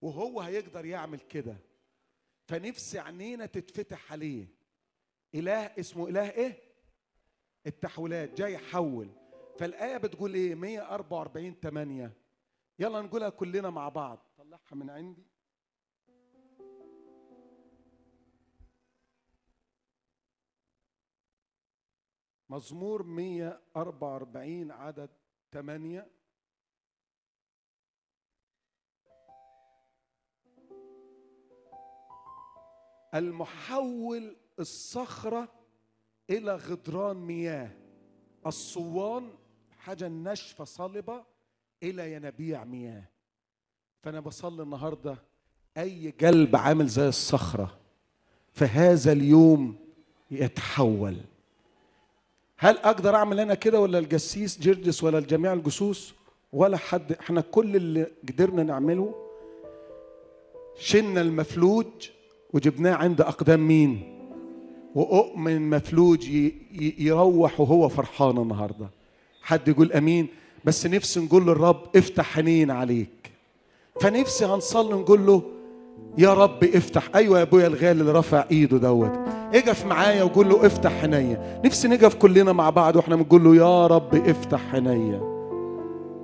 وهو هيقدر يعمل كده فنفسي عينينا تتفتح عليه اله اسمه اله ايه التحويلات جاي يحول فالايه بتقول ايه 144 8 يلا نقولها كلنا مع بعض طلعها من عندي مزمور 144 عدد 8 المحول الصخرة إلى غدران مياه الصوان حاجة ناشفة صلبة إلى ينابيع مياه فأنا بصلي النهاردة أي قلب عامل زي الصخرة في هذا اليوم يتحول هل اقدر اعمل انا كده ولا الجسيس جرجس ولا الجميع الجسوس ولا حد احنا كل اللي قدرنا نعمله شلنا المفلوج وجبناه عند اقدام مين واؤمن مفلوج ي- ي- يروح وهو فرحان النهارده حد يقول امين بس نفسي نقول للرب افتح حنين عليك فنفسي هنصلي نقول له يا رب افتح ايوه يا ابويا الغالي اللي رفع ايده دوت اقف معايا وقول له افتح حنيا نفسي نقف كلنا مع بعض واحنا بنقول له يا رب افتح حنيا